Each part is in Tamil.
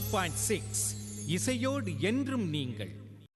பாயிண்ட் சிக்ஸ் இசையோடு என்றும் நீங்கள்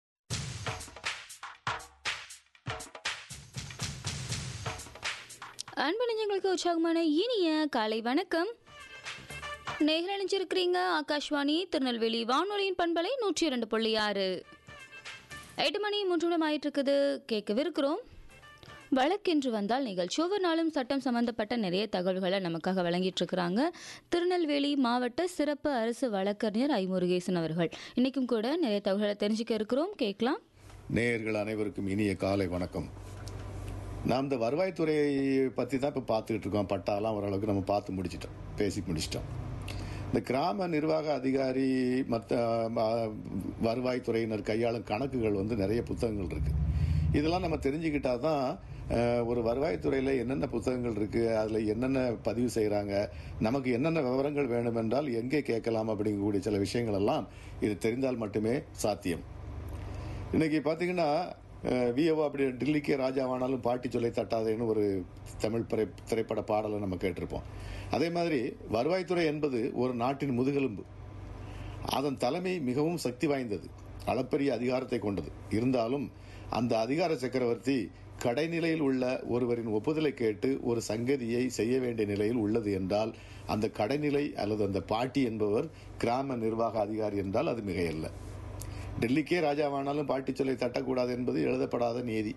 அன்பு நெஞ்சங்களுக்கு உற்சாகமான இனிய காலை வணக்கம் நேரில் அணிஞ்சிருக்கிறீங்க ஆகாஷ்வாணி திருநெல்வேலி வானொலியின் பண்பலை நூற்றி இரண்டு புள்ளி ஆறு எட்டு மணி மூன்று நிமிடம் ஆயிட்டு இருக்குது கேட்கவிருக்கிறோம் வழக்கென்று வந்தால் நிகழ்ச்சி ஒவ்வொரு நாளும் சட்டம் சம்பந்தப்பட்ட நிறைய தகவல்களை நமக்காக வழங்கிட்டு இருக்கிறாங்க திருநெல்வேலி மாவட்ட சிறப்பு அரசு வழக்கறிஞர் ஐ முருகேசன் அவர்கள் இன்னைக்கும் கூட நிறைய தகவல்களை தெரிஞ்சுக்க இருக்கிறோம் கேட்கலாம் நேயர்கள் அனைவருக்கும் இனிய காலை வணக்கம் நாம் இந்த வருவாய்த்துறையை பற்றி தான் இப்போ பார்த்துக்கிட்டு இருக்கோம் பட்டாலாம் ஓரளவுக்கு நம்ம பார்த்து முடிச்சிட்டோம் பேசி முடிச்சிட்டோம் இந்த கிராம நிர்வாக அதிகாரி மற்ற வருவாய்த்துறையினர் கையாளும் கணக்குகள் வந்து நிறைய புத்தகங்கள் இருக்கு இதெல்லாம் நம்ம தெரிஞ்சுக்கிட்டா தான் அஹ், ஒரு வருவாய்த்துறையில் என்னென்ன புத்தகங்கள் இருக்கு அதில் என்னென்ன பதிவு செய்கிறாங்க நமக்கு என்னென்ன விவரங்கள் வேணும் என்றால் எங்கே கேட்கலாம் அப்படிங்கக்கூடிய சில விஷயங்கள் எல்லாம் இது தெரிந்தால் மட்டுமே சாத்தியம் இன்னைக்கு பார்த்தீங்கன்னா விஓ அப்படி டில்லிக்கே ராஜாவானாலும் பாட்டி சொல்லை தட்டாதேன்னு ஒரு தமிழ் திரை திரைப்பட பாடலை நம்ம கேட்டிருப்போம் அதே மாதிரி வருவாய்த்துறை என்பது ஒரு நாட்டின் முதுகெலும்பு அதன் தலைமை மிகவும் சக்தி வாய்ந்தது அளப்பரிய அதிகாரத்தை கொண்டது இருந்தாலும் அந்த அதிகார சக்கரவர்த்தி கடைநிலையில் உள்ள ஒருவரின் ஒப்புதலை கேட்டு ஒரு சங்கதியை செய்ய வேண்டிய நிலையில் உள்ளது என்றால் அந்த கடைநிலை அல்லது அந்த பாட்டி என்பவர் கிராம நிர்வாக அதிகாரி என்றால் அது மிகையல்ல டெல்லிக்கே ராஜாவானாலும் பாட்டி சொல்லை தட்டக்கூடாது என்பது எழுதப்படாத நீதி